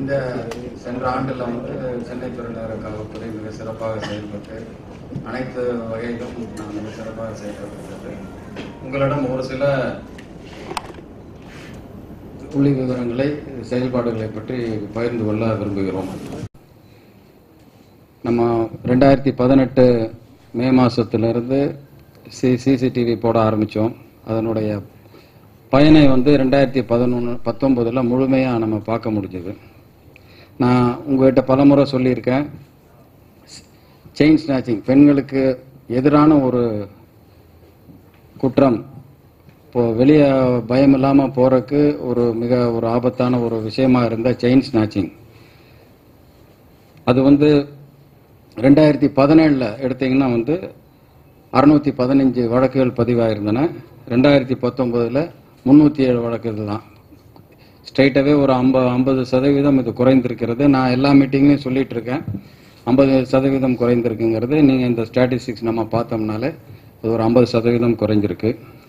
இந்த சென்ற ஆண்டில் வந்து சென்னை பெருநகர காவல்துறை மிக சிறப்பாக செயல்பட்டு அனைத்து வகையிலும் நான் மிக சிறப்பாக செயல்படுகிறது உங்களிடம் ஒரு சில புள்ளி விவரங்களை செயல்பாடுகளை பற்றி பகிர்ந்து கொள்ள விரும்புகிறோம் நம்ம ரெண்டாயிரத்தி பதினெட்டு மே மாதத்திலிருந்து சி சிசிடிவி போட ஆரம்பித்தோம் அதனுடைய பயனை வந்து ரெண்டாயிரத்தி பதினொன்று பத்தொம்போதில் முழுமையாக நம்ம பார்க்க முடிஞ்சது நான் உங்கள்கிட்ட பலமுறை சொல்லியிருக்கேன் செயின் ஸ்நாச்சிங் பெண்களுக்கு எதிரான ஒரு குற்றம் இப்போ வெளியே பயம் இல்லாமல் போகிறதுக்கு ஒரு மிக ஒரு ஆபத்தான ஒரு விஷயமா இருந்த செயின் ஸ்நாச்சிங் அது வந்து ரெண்டாயிரத்தி பதினேழில் எடுத்தீங்கன்னா வந்து அறுநூத்தி பதினஞ்சு வழக்குகள் பதிவாயிருந்தன ரெண்டாயிரத்தி பத்தொம்போதில் முந்நூற்றி ஏழு வழக்குகள் தான் ஸ்ட்ரைட்டாகவே ஒரு ஐம்பது ஐம்பது சதவீதம் இது குறைந்திருக்கிறது நான் எல்லா மீட்டிங்லையும் சொல்லிட்டு இருக்கேன் ஐம்பது சதவீதம் குறைந்திருக்குங்கிறது நீங்கள் இந்த ஸ்டாட்டிஸ்டிக்ஸ் நம்ம பார்த்தோம்னாலே அது ஒரு ஐம்பது சதவீதம் குறைஞ்சிருக்கு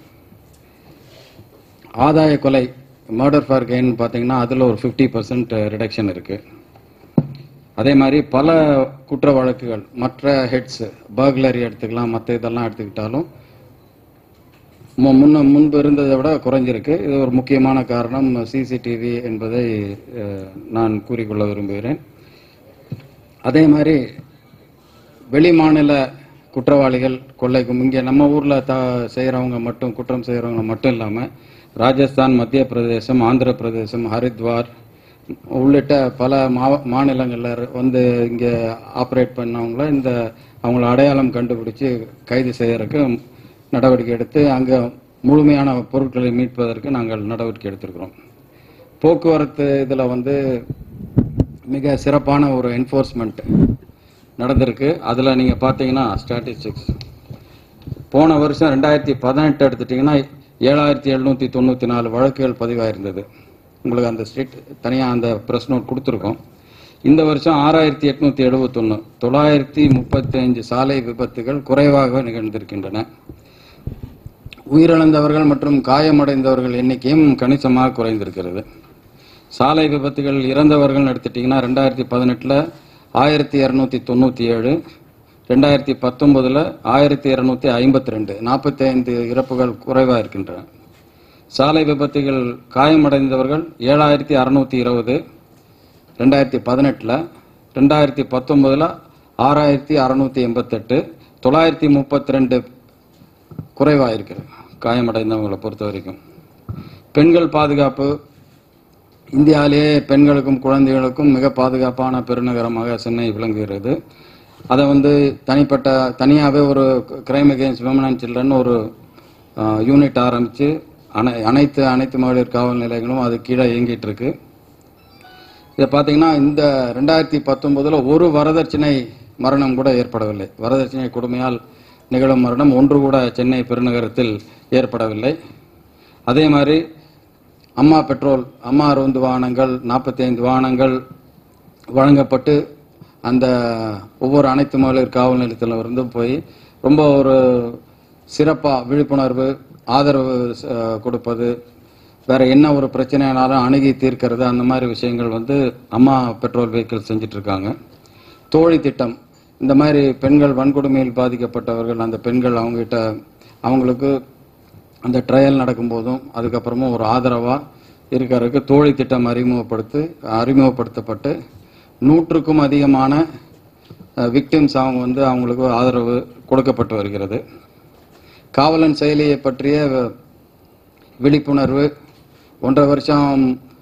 ஆதாய கொலை மர்டர் ஃபார் கெயின் பார்த்தீங்கன்னா அதில் ஒரு ஃபிஃப்டி பர்சன்ட் ரிடக்ஷன் இருக்குது அதே மாதிரி பல குற்ற வழக்குகள் மற்ற ஹெட்ஸ் பர்க்லரி எடுத்துக்கலாம் மற்ற இதெல்லாம் எடுத்துக்கிட்டாலும் மு- முன்ன முன்பு இருந்ததை விட குறைஞ்சிருக்கு இது ஒரு முக்கியமான காரணம் சிசிடிவி என்பதை அஹ், நான் கூறிக்கொள்ள விரும்புகிறேன் அதே மாதிரி வெளி மாநில குற்றவாளிகள் கொள்ளைக்கும் இங்கே நம்ம ஊரில் த செய்கிறவங்க மட்டும் குற்றம் செய்கிறவங்க மட்டும் இல்லாமல் ராஜஸ்தான் மத்திய பிரதேசம் ஆந்திர பிரதேசம் ஹரித்வார் உள்ளிட்ட பல மா மாநிலங்களில் வந்து இங்கே ஆப்ரேட் பண்ணவங்கள இந்த அவங்கள அடையாளம் கண்டுபிடிச்சு கைது செய்யறதுக்கு நடவடிக்கை எடுத்து அங்கே முழுமையான பொருட்களை மீட்பதற்கு நாங்கள் நடவடிக்கை எடுத்திருக்கிறோம் போக்குவரத்து இதில் வந்து மிக சிறப்பான ஒரு என்ஃபோர்ஸ்மெண்ட் நடந்திருக்கு அதில் நீங்கள் பார்த்தீங்கன்னா ஸ்டாட்டிஸ்டிக்ஸ் போன வருஷம் ரெண்டாயிரத்தி பதினெட்டு எடுத்துட்டிங்கன்னா ஏழாயிரத்தி எழுநூற்றி தொண்ணூற்றி நாலு வழக்குகள் பதிவாயிருந்தது உங்களுக்கு அந்த ஸ்ட்ரீட் தனியாக அந்த ப்ரெஸ் நோட் கொடுத்துருக்கோம் இந்த வருஷம் ஆறாயிரத்தி எட்நூற்றி எழுபத்தொன்று தொள்ளாயிரத்தி முப்பத்தஞ்சு சாலை விபத்துகள் குறைவாக நிகழ்ந்திருக்கின்றன உயிரிழந்தவர்கள் மற்றும் காயமடைந்தவர்கள் எண்ணிக்கையும் கணிசமாக குறைந்திருக்கிறது சாலை விபத்துகள் இறந்தவர்கள் எடுத்துட்டிங்கன்னா ரெண்டாயிரத்தி பதினெட்டில் ஆயிரத்தி இரநூத்தி தொண்ணூற்றி ஏழு ரெண்டாயிரத்தி பத்தொம்போதில் ஆயிரத்தி இரநூத்தி ஐம்பத்தி ரெண்டு நாற்பத்தி ஐந்து இறப்புகள் குறைவாக இருக்கின்றன சாலை விபத்துகள் காயமடைந்தவர்கள் ஏழாயிரத்தி அறநூற்றி இருபது ரெண்டாயிரத்தி பதினெட்டில் ரெண்டாயிரத்தி பத்தொம்போதில் ஆறாயிரத்தி அறநூற்றி எண்பத்தெட்டு தொள்ளாயிரத்தி முப்பத்தி ரெண்டு குறைவாக இருக்கிறது காயமடைந்தவங்களை பொறுத்த வரைக்கும் பெண்கள் பாதுகாப்பு இந்தியாவிலேயே பெண்களுக்கும் குழந்தைகளுக்கும் மிக பாதுகாப்பான பெருநகரமாக சென்னை விளங்குகிறது அதை வந்து தனிப்பட்ட தனியாகவே ஒரு crime against women and children ஒரு யூனிட் ஆரம்பித்து அனை அனைத்து அனைத்து மகளிர் காவல் நிலையங்களும் அது கீழே இயங்கிட்டு இருக்கு இதை பார்த்தீங்கன்னா இந்த ரெண்டாயிரத்தி பத்தொன்பதுல ஒரு வரதட்சணை மரணம் கூட ஏற்படவில்லை வரதட்சணை கொடுமையால் நிகழும் மரணம் ஒன்று கூட சென்னை பெருநகரத்தில் ஏற்படவில்லை அதே மாதிரி அம்மா பெட்ரோல் அம்மா ரோந்து வாகனங்கள் நாற்பத்தி ஐந்து வாகனங்கள் வழங்கப்பட்டு அந்த ஒவ்வொரு அனைத்து மகளிர் காவல் நிலையத்தில் இருந்து போய் ரொம்ப ஒரு சிறப்பாக விழிப்புணர்வு ஆதரவு அஹ், கொடுப்பது வேற என்ன ஒரு பிரச்சனைனாலும் அணுகி தீர்க்கிறது அந்த மாதிரி விஷயங்கள் வந்து அம்மா பெட்ரோல் வெஹிக்கிள் செஞ்சுட்டு இருக்காங்க தோழி திட்டம் இந்த மாதிரி பெண்கள் வன்கொடுமையில் பாதிக்கப்பட்டவர்கள் அந்த பெண்கள் அவங்ககிட்ட அவங்களுக்கு அந்த ட்ரையல் நடக்கும்போதும் அதுக்கப்புறமும் ஒரு ஆதரவாக இருக்கிறதுக்கு தோழி திட்டம் அறிமுகப்படுத்து அறிமுகப்படுத்தப்பட்டு நூற்றுக்கும் அதிகமான விக்டிம்ஸ் அவங்க வந்து அவங்களுக்கு ஆதரவு கொடுக்கப்பட்டு வருகிறது காவலன் செயலியை பற்றிய விழிப்புணர்வு ஒன்றரை வருஷம்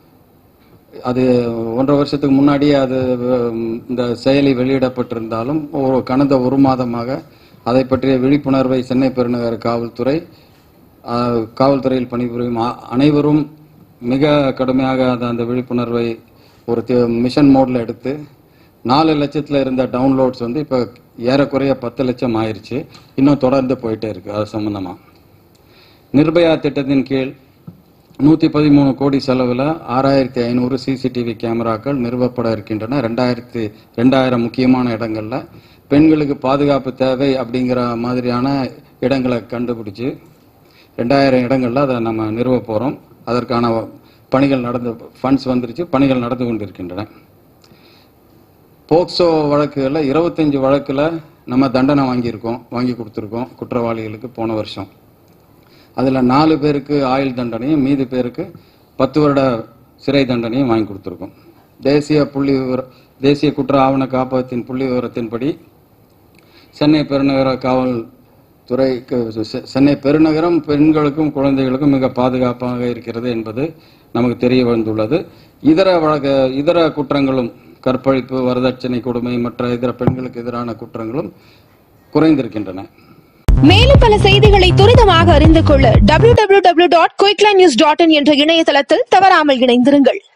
அது ஒன்றரை வருஷத்துக்கு முன்னாடியே அது உம், இந்த செயலி வெளியிடப்பட்டிருந்தாலும் ஒரு கடந்த ஒரு மாதமாக அதை பற்றிய விழிப்புணர்வை சென்னை பெருநகர காவல்துறை ஆஹ், காவல்துறையில் பணிபுரியும் அ- அனைவரும் மிக கடுமையாக அந்த அந்த விழிப்புணர்வை ஒரு தி- மிஷன் மோட்ல எடுத்து நாலு லட்சத்தில் இருந்த டவுன்லோட்ஸ் வந்து இப்போ ஏறக்குறைய பத்து லட்சம் ஆயிருச்சு இன்னும் தொடர்ந்து போயிட்டே இருக்கு அது சம்பந்தமா நிர்பயா திட்டத்தின் கீழ் நூற்றி பதிமூணு கோடி செலவில் ஆறாயிரத்தி ஐநூறு சிசிடிவி கேமராக்கள் நிறுவப்பட இருக்கின்றன ரெண்டாயிரத்தி ரெண்டாயிரம் முக்கியமான இடங்கள்ல பெண்களுக்கு பாதுகாப்பு தேவை அப்படிங்கிற மாதிரியான இடங்களை கண்டுபிடிச்சு ரெண்டாயிரம் இடங்கள்ல அதை நம்ம நிறுவ போகிறோம் அதற்கான பணிகள் நடந்து ஃபண்ட்ஸ் வந்துருச்சு பணிகள் நடந்து கொண்டிருக்கின்றன போக்சோ வழக்குகளில் இருபத்தஞ்சு வழக்கில் நம்ம தண்டனை வாங்கியிருக்கோம் வாங்கி கொடுத்துருக்கோம் குற்றவாளிகளுக்கு போன வருஷம் அதில் நாலு பேருக்கு ஆயுள் தண்டனையும் மீதி பேருக்கு பத்து வருட சிறை தண்டனையும் வாங்கி கொடுத்துருக்கோம் தேசிய புள்ளி விவர தேசிய குற்ற ஆவண காப்பகத்தின் புள்ளி விவரத்தின்படி சென்னை பெருநகர காவல் துறைக்கு செ- சென்னை பெருநகரம் பெண்களுக்கும் குழந்தைகளுக்கும் மிக பாதுகாப்பாக இருக்கிறது என்பது நமக்கு தெரிய வந்துள்ளது இதர வழக்க இதர குற்றங்களும் கற்பழிப்பு வரதட்சணை கொடுமை மற்ற இதர பெண்களுக்கு எதிரான குற்றங்களும் குறைந்திருக்கின்றன மேலும் பல செய்திகளை துரிதமாக அறிந்து கொள்ள www.quicklines.in என்ற இணையதளத்தில் தவறாமல் இணைந்திருங்கள்